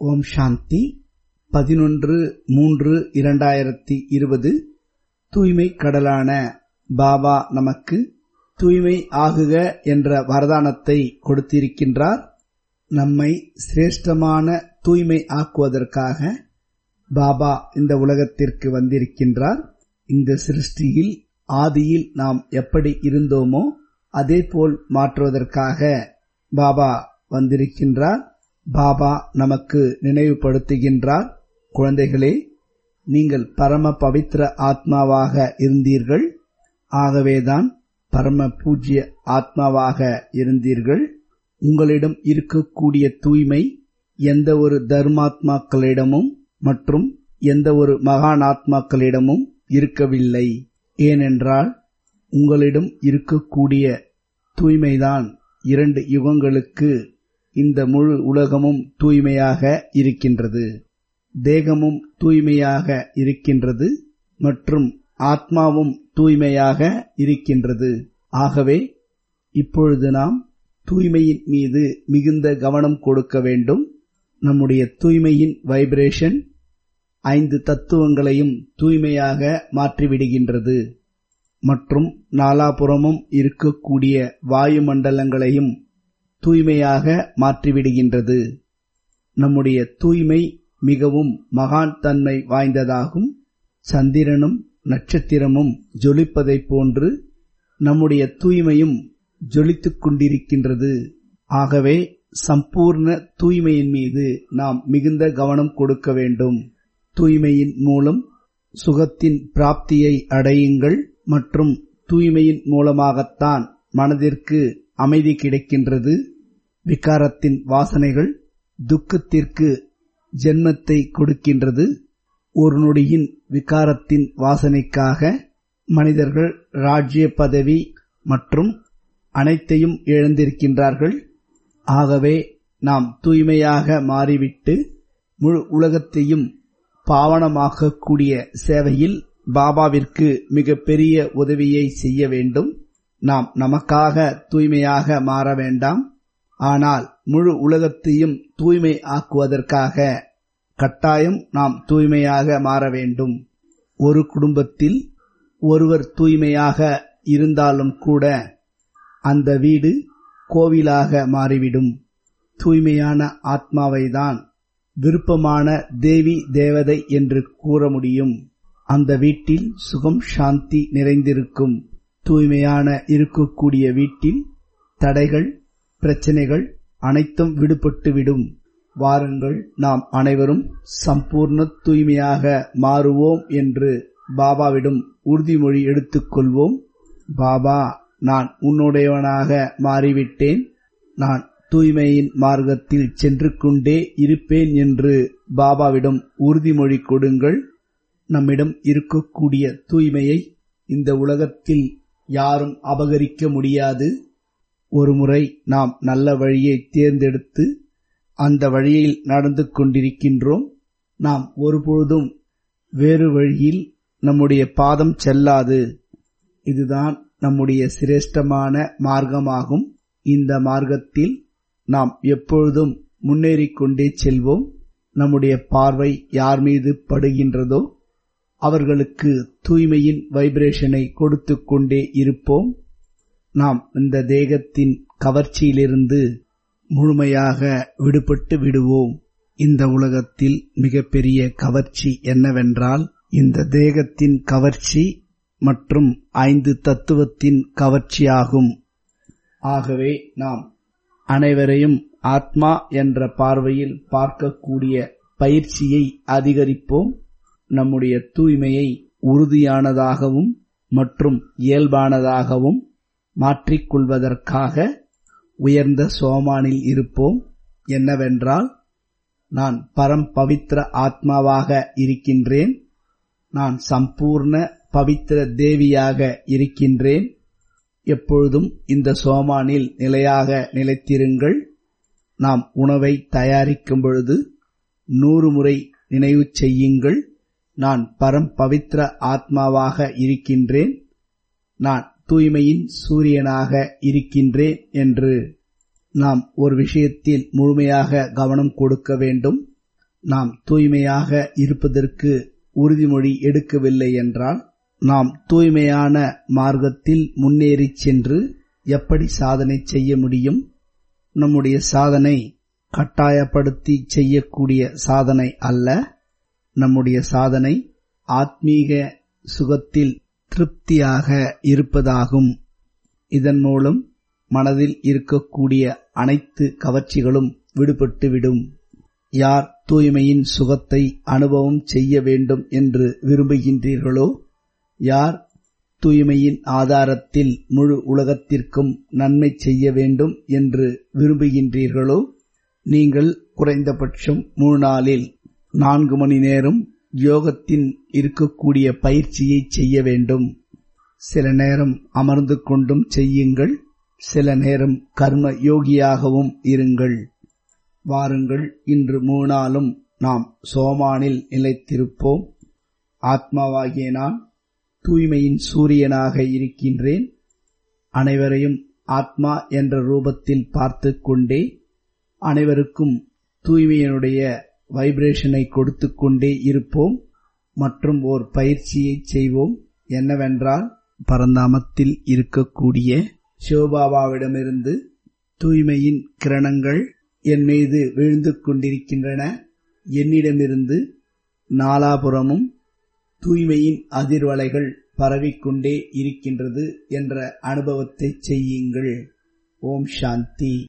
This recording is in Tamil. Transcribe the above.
ஓம் சாந்தி பதினொன்று மூன்று இரண்டாயிரத்தி இருபது தூய்மை கடலான பாபா நமக்கு தூய்மை ஆகுக என்ற வரதானத்தை கொடுத்திருக்கின்றார் நம்மை சிரேஷ்டமான தூய்மை ஆக்குவதற்காக பாபா இந்த உலகத்திற்கு வந்திருக்கின்றார் இந்த சிருஷ்டியில் ஆதியில் நாம் எப்படி இருந்தோமோ அதேபோல் மாற்றுவதற்காக பாபா வந்திருக்கின்றார் பாபா நமக்கு நினைவுபடுத்துகின்றார் குழந்தைகளே நீங்கள் பரம பவித்திர ஆத்மாவாக இருந்தீர்கள் ஆகவேதான் பரம பூஜ்ய ஆத்மாவாக இருந்தீர்கள் உங்களிடம் இருக்கக்கூடிய தூய்மை எந்த ஒரு தர்மாத்மாக்களிடமும் மற்றும் எந்த ஒரு மகானாத்மாக்களிடமும் இருக்கவில்லை ஏனென்றால் உங்களிடம் இருக்கக்கூடிய தூய்மைதான் இரண்டு யுகங்களுக்கு இந்த முழு உலகமும் தூய்மையாக இருக்கின்றது தேகமும் தூய்மையாக இருக்கின்றது மற்றும் ஆத்மாவும் தூய்மையாக இருக்கின்றது ஆகவே இப்பொழுது நாம் தூய்மையின் மீது மிகுந்த கவனம் கொடுக்க வேண்டும் நம்முடைய தூய்மையின் வைப்ரேஷன் ஐந்து தத்துவங்களையும் தூய்மையாக மாற்றிவிடுகின்றது மற்றும் நாலாபுறமும் இருக்கக்கூடிய வாயுமண்டலங்களையும் தூய்மையாக மாற்றிவிடுகின்றது நம்முடைய தூய்மை மிகவும் மகான் தன்மை வாய்ந்ததாகும் சந்திரனும் நட்சத்திரமும் ஜொலிப்பதைப் போன்று நம்முடைய தூய்மையும் ஜொலித்துக் கொண்டிருக்கின்றது ஆகவே சம்பூர்ண தூய்மையின் மீது நாம் மிகுந்த கவனம் கொடுக்க வேண்டும் தூய்மையின் மூலம் சுகத்தின் பிராப்தியை அடையுங்கள் மற்றும் தூய்மையின் மூலமாகத்தான் மனதிற்கு அமைதி கிடைக்கின்றது விகாரத்தின் வாசனைகள் துக்கத்திற்கு ஜென்மத்தை கொடுக்கின்றது ஒரு நொடியின் விகாரத்தின் வாசனைக்காக மனிதர்கள் ராஜ்ய பதவி மற்றும் அனைத்தையும் இழந்திருக்கின்றார்கள் ஆகவே நாம் தூய்மையாக மாறிவிட்டு முழு உலகத்தையும் பாவனமாக்கக்கூடிய சேவையில் பாபாவிற்கு மிக பெரிய உதவியை செய்ய வேண்டும் நாம் நமக்காக தூய்மையாக மாற வேண்டாம் ஆனால் முழு உலகத்தையும் தூய்மை ஆக்குவதற்காக கட்டாயம் நாம் தூய்மையாக மாற வேண்டும் ஒரு குடும்பத்தில் ஒருவர் தூய்மையாக இருந்தாலும் கூட அந்த வீடு கோவிலாக மாறிவிடும் தூய்மையான ஆத்மாவைதான் விருப்பமான தேவி தேவதை என்று கூற முடியும் அந்த வீட்டில் சுகம் சாந்தி நிறைந்திருக்கும் தூய்மையான இருக்கக்கூடிய வீட்டில் தடைகள் பிரச்சனைகள் அனைத்தும் விடுபட்டுவிடும் வாருங்கள் நாம் அனைவரும் சம்பூர்ண தூய்மையாக மாறுவோம் என்று பாபாவிடம் உறுதிமொழி எடுத்துக்கொள்வோம் பாபா நான் உன்னுடையவனாக மாறிவிட்டேன் நான் தூய்மையின் மார்க்கத்தில் சென்று கொண்டே இருப்பேன் என்று பாபாவிடம் உறுதிமொழி கொடுங்கள் நம்மிடம் இருக்கக்கூடிய தூய்மையை இந்த உலகத்தில் யாரும் அபகரிக்க முடியாது ஒருமுறை நாம் நல்ல வழியை தேர்ந்தெடுத்து அந்த வழியில் நடந்து கொண்டிருக்கின்றோம் நாம் ஒருபொழுதும் வேறு வழியில் நம்முடைய பாதம் செல்லாது இதுதான் நம்முடைய சிரேஷ்டமான மார்க்கமாகும் இந்த மார்க்கத்தில் நாம் எப்பொழுதும் முன்னேறிக் கொண்டே செல்வோம் நம்முடைய பார்வை யார் மீது படுகின்றதோ அவர்களுக்கு தூய்மையின் வைப்ரேஷனை கொடுத்து கொண்டே இருப்போம் நாம் இந்த தேகத்தின் கவர்ச்சியிலிருந்து முழுமையாக விடுபட்டு விடுவோம் இந்த உலகத்தில் மிகப்பெரிய கவர்ச்சி என்னவென்றால் இந்த தேகத்தின் கவர்ச்சி மற்றும் ஐந்து தத்துவத்தின் கவர்ச்சியாகும் ஆகவே நாம் அனைவரையும் ஆத்மா என்ற பார்வையில் பார்க்கக்கூடிய பயிற்சியை அதிகரிப்போம் நம்முடைய தூய்மையை உறுதியானதாகவும் மற்றும் இயல்பானதாகவும் மாற்றிக்கொள்வதற்காக உயர்ந்த சோமானில் இருப்போம் என்னவென்றால் நான் பரம் பவித்திர ஆத்மாவாக இருக்கின்றேன் நான் சம்பூர்ண பவித்திர தேவியாக இருக்கின்றேன் எப்பொழுதும் இந்த சோமானில் நிலையாக நிலைத்திருங்கள் நாம் உணவை தயாரிக்கும் பொழுது நூறு முறை நினைவு செய்யுங்கள் நான் பரம் பவித்திர ஆத்மாவாக இருக்கின்றேன் நான் தூய்மையின் சூரியனாக இருக்கின்றேன் என்று நாம் ஒரு விஷயத்தில் முழுமையாக கவனம் கொடுக்க வேண்டும் நாம் தூய்மையாக இருப்பதற்கு உறுதிமொழி எடுக்கவில்லை என்றால் நாம் தூய்மையான மார்க்கத்தில் முன்னேறிச் சென்று எப்படி சாதனை செய்ய முடியும் நம்முடைய சாதனை கட்டாயப்படுத்தி செய்யக்கூடிய சாதனை அல்ல நம்முடைய சாதனை ஆத்மீக சுகத்தில் திருப்தியாக இருப்பதாகும் இதன் மூலம் மனதில் இருக்கக்கூடிய அனைத்து கவர்ச்சிகளும் விடுபட்டுவிடும் யார் தூய்மையின் சுகத்தை அனுபவம் செய்ய வேண்டும் என்று விரும்புகின்றீர்களோ யார் தூய்மையின் ஆதாரத்தில் முழு உலகத்திற்கும் நன்மை செய்ய வேண்டும் என்று விரும்புகின்றீர்களோ நீங்கள் குறைந்தபட்சம் மூணு நாளில் நான்கு மணி நேரம் யோகத்தின் இருக்கக்கூடிய பயிற்சியை செய்ய வேண்டும் சில நேரம் அமர்ந்து கொண்டும் செய்யுங்கள் சில நேரம் கர்ம யோகியாகவும் இருங்கள் வாருங்கள் இன்று மூணாலும் நாம் சோமானில் நிலைத்திருப்போம் ஆத்மாவாகிய நான் தூய்மையின் சூரியனாக இருக்கின்றேன் அனைவரையும் ஆத்மா என்ற ரூபத்தில் பார்த்து கொண்டே அனைவருக்கும் தூய்மையினுடைய வைப்ரேஷனை கொடுத்து கொண்டே இருப்போம் மற்றும் ஓர் பயிற்சியை செய்வோம் என்னவென்றால் பரந்தாமத்தில் இருக்கக்கூடிய சிவபாபாவிடமிருந்து தூய்மையின் கிரணங்கள் என் மீது விழுந்து கொண்டிருக்கின்றன என்னிடமிருந்து நாலாபுறமும் தூய்மையின் அதிர்வலைகள் பரவிக்கொண்டே இருக்கின்றது என்ற அனுபவத்தை செய்யுங்கள் ஓம் சாந்தி